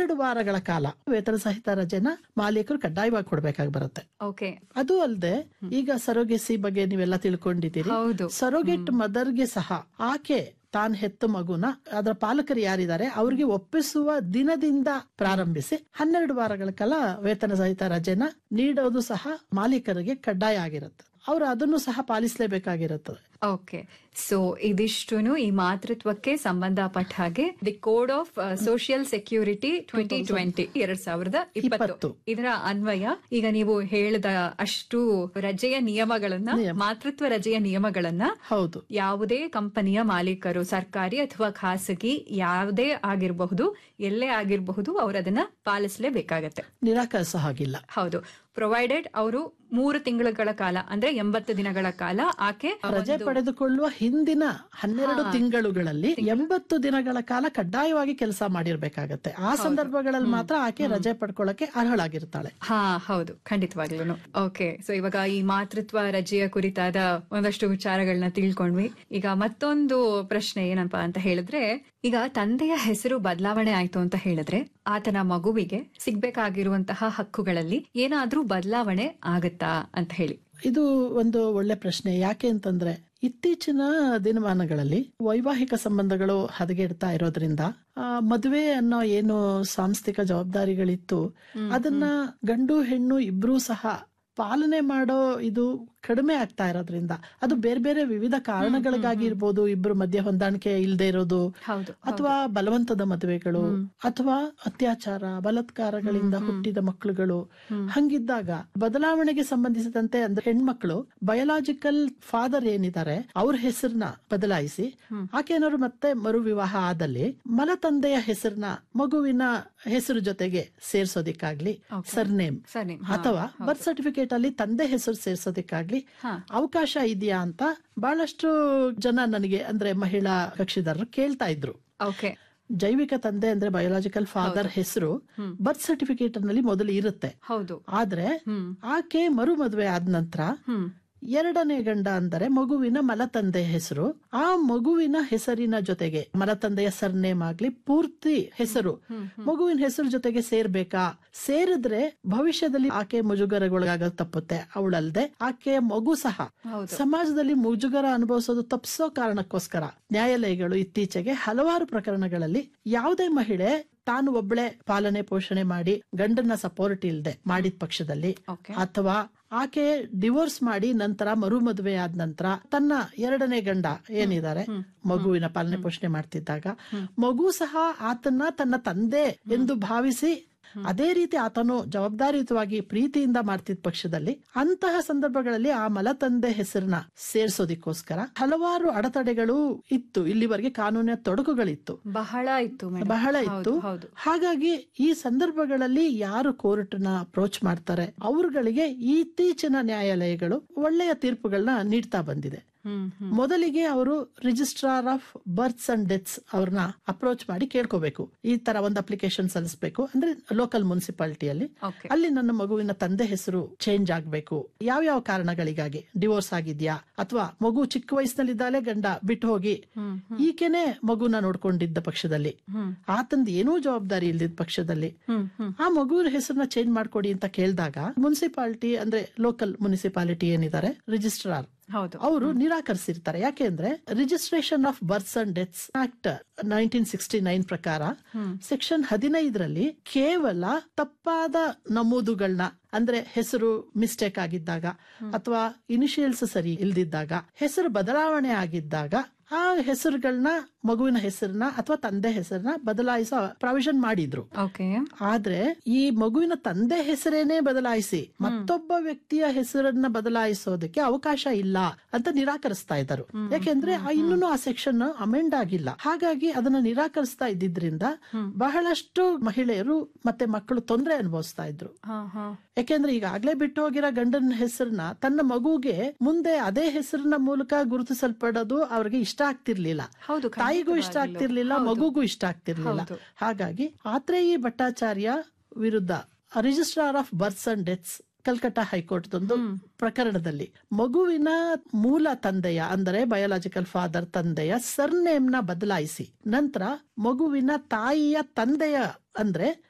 ಹನ್ನೆರಡು ವಾರಗಳ ಕಾಲ ವೇತನ ಸಹಿತ ರಜೆನ ಮಾಲೀಕರು ಕಡ್ಡಾಯವಾಗಿ ಕೊಡ್ಬೇಕಾಗಿ ಬರುತ್ತೆ ಓಕೆ ಅದು ಅಲ್ಲದೆ ಈಗ ಸರೋಗೆಸಿ ಬಗ್ಗೆ ನೀವೆಲ್ಲ ತಿಳ್ಕೊಂಡಿದ್ದೀರಿ ಹೌದು ಸರೋಗೆಟ್ ಮದರ್ಗೆ ಸಹ ಆಕೆ ತಾನ್ ಹೆತ್ತ ಮಗುನ ಅದರ ಪಾಲಕರು ಯಾರಿದ್ದಾರೆ ಅವ್ರಿಗೆ ಒಪ್ಪಿಸುವ ದಿನದಿಂದ ಪ್ರಾರಂಭಿಸಿ ಹನ್ನೆರಡು ವಾರಗಳ ಕಾಲ ವೇತನ ಸಹಿತ ರಜೆನ ನೀಡೋದು ಸಹ ಮಾಲೀಕರಿಗೆ ಕಡ್ಡಾಯ ಆಗಿರುತ್ತೆ ಅವರು ಅದನ್ನು ಸಹ ಪಾಲಿಸಲೇಬೇಕಾಗಿರುತ್ತದೆ ಓಕೆ ಸೊ ಇದಿಷ್ಟುನು ಈ ಮಾತೃತ್ವಕ್ಕೆ ಸಂಬಂಧಪಟ್ಟ ಹಾಗೆ the code of social security twenty twenty ಎರಡ್ ಸಾವಿರದ ಇಪ್ಪತ್ತು ಇಪ್ಪತ್ತು. ಇದರ ಅನ್ವಯ ಈಗ ನೀವು ಹೇಳಿದ ಅಷ್ಟು ರಜೆಯ ನಿಯಮಗಳನ್ನ ಮಾತೃತ್ವ ರಜೆಯ ನಿಯಮಗಳನ್ನ ಹೌದು ಯಾವುದೇ ಕಂಪನಿಯ ಮಾಲೀಕರು ಸರ್ಕಾರಿ ಅಥವಾ ಖಾಸಗಿ ಯಾವುದೇ ಆಗಿರಬಹುದು ಎಲ್ಲೇ ಆಗಿರಬಹುದು ಅವರು ಅದನ್ನ ಪಾಲಿಸಲೇಬೇಕಾಗತ್ತೆ ನಿರಾಕರಿಸೋ ಹಾಗಿಲ್ಲ ಹೌದು ಪ್ರೊವೈಡೆಡ್ ಅವರು ಮೂರು ತಿಂಗಳುಗಳ ಕಾಲ ಅಂದ್ರೆ ಎಂಬತ್ತು ದಿನಗಳ ಕಾಲ ಆಕೆ ರಜೆ ಪಡೆದುಕೊಳ್ಳುವ ಹಿಂದಿನ ಹನ್ನೆರಡು ತಿಂಗಳುಗಳಲ್ಲಿ ಎಂಬತ್ತು ದಿನಗಳ ಕಾಲ ಕಡ್ಡಾಯವಾಗಿ ಕೆಲಸ ಮಾಡಿರ್ಬೇಕಾಗತ್ತೆ ಆ ಸಂದರ್ಭಗಳಲ್ಲಿ ಮಾತ್ರ ಆಕೆ ರಜೆ ಪಡ್ಕೊಳ್ಳಕ್ಕೆ ಅರ್ಹಳಾಗಿರ್ತಾಳೆ ಹಾ ಹೌದು ಖಂಡಿತವಾಗ್ಲೂ ಓಕೆ ಸೊ ಇವಾಗ ಈ ಮಾತೃತ್ವ ರಜೆಯ ಕುರಿತಾದ ಒಂದಷ್ಟು ವಿಚಾರಗಳನ್ನ ತಿಳ್ಕೊಂಡ್ವಿ ಈಗ ಮತ್ತೊಂದು ಪ್ರಶ್ನೆ ಏನಪ್ಪಾ ಅಂತ ಹೇಳಿದ್ರೆ ಈಗ ತಂದೆಯ ಹೆಸರು ಬದಲಾವಣೆ ಆಯ್ತು ಅಂತ ಹೇಳಿದ್ರೆ ಆತನ ಮಗುವಿಗೆ ಸಿಗ್ಬೇಕಾಗಿರುವಂತಹ ಹಕ್ಕುಗಳಲ್ಲಿ ಏನಾದ್ರೂ ಬದಲಾವಣೆ ಆಗತ್ತಾ ಅಂತ ಹೇಳಿ ಇದು ಒಂದು ಒಳ್ಳೆ ಪ್ರಶ್ನೆ ಯಾಕೆ ಅಂತಂದ್ರೆ ಇತ್ತೀಚಿನ ದಿನಮಾನಗಳಲ್ಲಿ ವೈವಾಹಿಕ ಸಂಬಂಧಗಳು ಹದಗೆಡ್ತಾ ಇರೋದ್ರಿಂದ ಆ ಮದುವೆ ಅನ್ನೋ ಏನು ಸಾಂಸ್ಥಿಕ ಜವಾಬ್ದಾರಿಗಳಿತ್ತು ಅದನ್ನ ಗಂಡು ಹೆಣ್ಣು ಇಬ್ರು ಸಹ ಪಾಲನೆ ಮಾಡೋ ಇದು ಕಡಿಮೆ ಆಗ್ತಾ ಇರೋದ್ರಿಂದ ಅದು ಬೇರೆ ಬೇರೆ ವಿವಿಧ ಕಾರಣಗಳಿಗಾಗಿ ಇರ್ಬೋದು ಇಬ್ರು ಮಧ್ಯೆ ಹೊಂದಾಣಿಕೆ ಇಲ್ಲದೆ ಇರೋದು ಹೌದು ಅಥವಾ ಬಲವಂತದ ಮದುವೆಗಳು ಅಥವಾ ಅತ್ಯಾಚಾರ ಬಲಾತ್ಕಾರಗಳಿಂದ ಹುಟ್ಟಿದ ಮಕ್ಕಳುಗಳು ಹಂಗಿದ್ದಾಗ ಬದಲಾವಣೆಗೆ ಸಂಬಂಧಿಸಿದಂತೆ ಅಂದ್ರೆ ಹೆಣ್ಮಕ್ಳು ಬಯೋಲಾಜಿಕಲ್ ಫಾದರ್ ಏನಿದ್ದಾರೆ ಅವ್ರ ಹೆಸರನ್ನ ಬದಲಾಯಿಸಿ ಆಕೆಯವರು ಮತ್ತೆ ಮರು ವಿವಾಹ ಆದಲ್ಲಿ ಮಲತಂದೆಯ ಹೆಸರನ್ನ ಮಗುವಿನ ಹೆಸರು ಜೊತೆಗೆ ಸೇರ್ಸೋದಿಕ್ಕಾಗ್ಲಿ ಸರ್ನೇಮ್ ಸರಿ ಅಥವಾ ಬರ್ತ್ ಸರ್ಟಿಫಿಕೇಟ್ ಅಲ್ಲಿ ತಂದೆ ಹೆಸರು ಸೇರ್ಸೋದಿಕ್ಕಾಗ್ಲಿ ಅವಕಾಶ ಇದೆಯಾ ಅಂತ ಬಹಳಷ್ಟು ಜನ ನನಗೆ ಅಂದ್ರೆ ಮಹಿಳಾ ಕಕ್ಷಿದಾರರು ಕೇಳ್ತಾ ಇದ್ರು ಓಕೆ ಜೈವಿಕ ತಂದೆ ಅಂದ್ರೆ ಬಯೋಲಾಜಿಕಲ್ ಫಾದರ್ ಹೆಸರು ಬರ್ತ್ ಸರ್ಟಿಫಿಕೇಟ್ ನಲ್ಲಿ ಮೊದಲು ಇರುತ್ತೆ ಹೌದು ಆದ್ರೆ ಆಕೆ ಮರು ಮದುವೆ ಆದ ನಂತರ ಹ್ಮ್ ಎರಡನೇ ಗಂಡ ಅಂದರೆ ಮಗುವಿನ ಮಲತಂದೆ ಹೆಸರು ಆ ಮಗುವಿನ ಹೆಸರಿನ ಜೊತೆಗೆ ಮಲತಂದೆಯ ಸರ್ನೇಮ್ ಆಗ್ಲಿ ಪೂರ್ತಿ ಹೆಸರು ಮಗುವಿನ ಹೆಸರು ಜೊತೆಗೆ ಸೇರ್ಬೇಕಾ ಸೇರಿದ್ರೆ ಭವಿಷ್ಯದಲ್ಲಿ ಆಕೆ ಮುಜುಗರಗೊಳಗಾಗ ತಪ್ಪುತ್ತೆ ಅವಳಲ್ದೆ ಆಕೆಯ ಮಗು ಸಹ ಹೌದು. ಸಮಾಜದಲ್ಲಿ ಮುಜುಗರ ಅನುಭವಿಸೋದು ತಪ್ಪಿಸೋ ಕಾರಣಕ್ಕೋಸ್ಕರ ನ್ಯಾಯಾಲಯಗಳು ಇತ್ತೀಚೆಗೆ ಹಲವಾರು ಪ್ರಕರಣಗಳಲ್ಲಿ ಯಾವುದೇ ಮಹಿಳೆ ತಾನು ಒಬ್ಬಳೆ ಪಾಲನೆ ಪೋಷಣೆ ಮಾಡಿ ಗಂಡನ ಸಪೋರ್ಟ್ ಇಲ್ಲದೆ ಮಾಡಿದ ಪಕ್ಷದಲ್ಲಿ ಓಕೆ ಅಥವಾ ಆಕೆ ಡಿವೋರ್ಸ್ ಮಾಡಿ ನಂತರ ಮರು ಮದುವೆ ಆದ ನಂತರ ತನ್ನ ಎರಡನೇ ಗಂಡ ಏನಿದ್ದಾರೆ ಮಗುವಿನ ಪಾಲನೆ ಪೋಷಣೆ ಮಾಡ್ತಿದ್ದಾಗ ಮಗು ಸಹ ಆತನ್ನ ತನ್ನ ತಂದೆ ಎಂದು ಭಾವಿಸಿ ಅದೇ ರೀತಿ ಆತನು ಜವಾಬ್ದಾರಿಯುತವಾಗಿ ಪ್ರೀತಿಯಿಂದ ಮಾಡ್ತಿದ್ದ ಪಕ್ಷದಲ್ಲಿ ಅಂತಹ ಸಂದರ್ಭಗಳಲ್ಲಿ ಆ ಮಲತಂದೆ ಹೆಸರನ್ನ ಸೇರ್ಸೋದಿಕ್ಕೋಸ್ಕರ ಹಲವಾರು ಅಡೆತಡೆಗಳು ಇತ್ತು ಇಲ್ಲಿವರೆಗೆ ಕಾನೂನಿನ ತೊಡಕುಗಳಿತ್ತು ಬಹಳ ಇತ್ತು ಮೇಡಮ್ ಬಹಳ ಇತ್ತು ಹೌದು ಹಾಗಾಗಿ ಈ ಸಂದರ್ಭಗಳಲ್ಲಿ ಯಾರು ಕೋರ್ಟ್ ನ ಅಪ್ರೋಚ್ ಮಾಡ್ತಾರೆ ಅವ್ರಗಳಿಗೆ ಇತ್ತೀಚಿನ ನ್ಯಾಯಾಲಯಗಳು ಒಳ್ಳೆಯ ತೀರ್ಪುಗಳನ್ನ ನೀಡ್ತಾ ಬಂದಿದೆ ಹ್ಮ್ ಹ್ಮ್ ಮೊದಲಿಗೆ ಅವರು registrar of births and deaths ಅವ್ರನ್ನ ಅಪ್ರೋಚ್ ಮಾಡಿ ಕೇಳ್ಕೋಬೇಕು ಈ ತರ ಒಂದು ಅಪ್ಲಿಕೇಶನ್ ಸಲ್ಲಿಸಬೇಕು ಅಂದ್ರೆ ಲೋಕಲ್ ಮುನ್ಸಿಪಾಲಿಟಿಯಲ್ಲಿ ಓಕೆ ಅಲ್ಲಿ ನನ್ನ ಮಗುವಿನ ತಂದೆ ಹೆಸರು ಚೇಂಜ್ ಆಗ್ಬೇಕು ಯಾವ ಯಾವ ಕಾರಣಗಳಿಗಾಗಿ ಡಿವೋರ್ಸ್ ಆಗಿದ್ಯಾ ಅಥವಾ ಮಗು ಚಿಕ್ಕ ವಯಸ್ಸಿನಲ್ಲಿದ್ದಾಲೆ ಗಂಡ ಬಿಟ್ಟು ಹೋಗಿ ಹ್ಮ್ ಈಕೆನೆ ಮಗುನ ನೋಡ್ಕೊಂಡಿದ್ದ ಪಕ್ಷದಲ್ಲಿ ಹ್ಮ್ ಆತಂದ್ ಏನೂ ಜವಾಬ್ದಾರಿ ಇಲ್ದಿದ್ದ ಪಕ್ಷದಲ್ಲಿ ಹ್ಮ್ ಹ್ಮ್ ಆ ಮಗುವಿನ ಹೆಸರನ್ನ ಚೇಂಜ್ ಮಾಡ್ಕೊಡಿ ಅಂತ ಕೇಳಿದಾಗ ಮುನ್ಸಿಪಾಲಿಟಿ ಅಂದ್ರೆ ಲೋಕಲ್ ಮುನ್ಸಿಪಾಲಿಟಿ ಏನಿದ್ದಾರೆ ರಿಜಿಸ್ಟ್ರಾರ್ ಹೌದು ಅವರು ನಿರಾಕರಿಸಿರ್ತಾರೆ ಯಾಕೆಂದ್ರೆ registration of births and deaths act nineteen sixty nine ಪ್ರಕಾರ ಸೆಕ್ಷನ್ ಹದಿನೈದರಲ್ಲಿ ಕೇವಲ ತಪ್ಪಾದ ನಮೂದುಗಳನ್ನ ಅಂದ್ರೆ ಹೆಸರು ಮಿಸ್ಟೇಕ್ ಆಗಿದ್ದಾಗ ಅಥವಾ ಇನಿಷಿಯಲ್ಸ್ ಸರಿ ಇಲ್ದಿದ್ದಾಗ ಹೆಸರು ಬದಲಾವಣೆ ಆಗಿದ್ದಾಗ ಆ ಹೆಸರುಗಳನ್ನ ಮಗುವಿನ ಹೆಸರನ್ನ ಅಥವಾ ತಂದೆ ಹೆಸರನ್ನ ಬದಲಾಯಿಸೋ ಪ್ರಾವಿಷನ್ ಮಾಡಿದ್ರು ಓಕೆ ಆದ್ರೆ ಈ ಮಗುವಿನ ತಂದೆ ಹೆಸರೇನೆ ಬದಲಾಯಿಸಿ ಮತ್ತೊಬ್ಬ ವ್ಯಕ್ತಿಯ ಹೆಸರನ್ನ ಬದಲಾಯಿಸೋದಕ್ಕೆ ಅವಕಾಶ ಇಲ್ಲ ಅಂತ ನಿರಾಕರಿಸ್ತಾ ಇದ್ದರು ಯಾಕೆಂದ್ರೆ ಆ ಇನ್ನೂ ಆ ಸೆಕ್ಷನ್ ಅಮೆಂಡ್ ಆಗಿಲ್ಲ ಹಾಗಾಗಿ ಅದನ್ನ ನಿರಾಕರಿಸ್ತಾ ಇದ್ದಿದ್ರಿಂದ ಬಹಳಷ್ಟು ಮಹಿಳೆಯರು ಮತ್ತೆ ಮಕ್ಕಳು ತೊಂದರೆ ಅನುಭವಿಸ್ತಾ ಇದ್ರು ಹಾ ಹಾ ಯಾಕೆಂದ್ರೆ ಈಗಾಗ್ಲೇ ಬಿಟ್ಟು ಹೋಗಿರೋ ಗಂಡನ ಹೆಸರನ್ನ ತನ್ನ ಮಗುಗೆ ಮುಂದೆ ಅದೇ ಹೆಸರಿನ ಮೂಲಕ ಗುರುತಿಸಲ್ಪಡೋದು ಅವ್ರಿಗೆ ಇಷ್ಟ ಆಗ್ತಿರ್ಲಿಲ್ಲ ಹೌದು ತಾಯಿಗೂ ಇಷ್ಟ ಆಗ್ತಿರ್ಲಿಲ್ಲ ಮಗುಗೂ ಇಷ್ಟ ಆಗ್ತಿರ್ಲಿಲ್ಲ ಹೌದು. ಹಾಗಾಗಿ ಆತ್ರೇಯಿ ಭಟ್ಟಾಚಾರ್ಯ ವಿರುದ್ಧ registrar of births and deaths Calcutta high court ಒಂದು ಪ್ರಕರಣದಲ್ಲಿ ಮಗುವಿನ ಮೂಲ ತಂದೆಯ ಅಂದರೆ ಬಯೋಲಾಜಿಕಲ್ ಫಾದರ್ ತಂದೆಯ ಸರ್ನೇಮ್ ನ ಬದಲಾಯಿಸಿ ನಂತರ ಮಗುವಿನ ತಾಯಿಯ ತಂದೆಯ ಅಂದ್ರೆ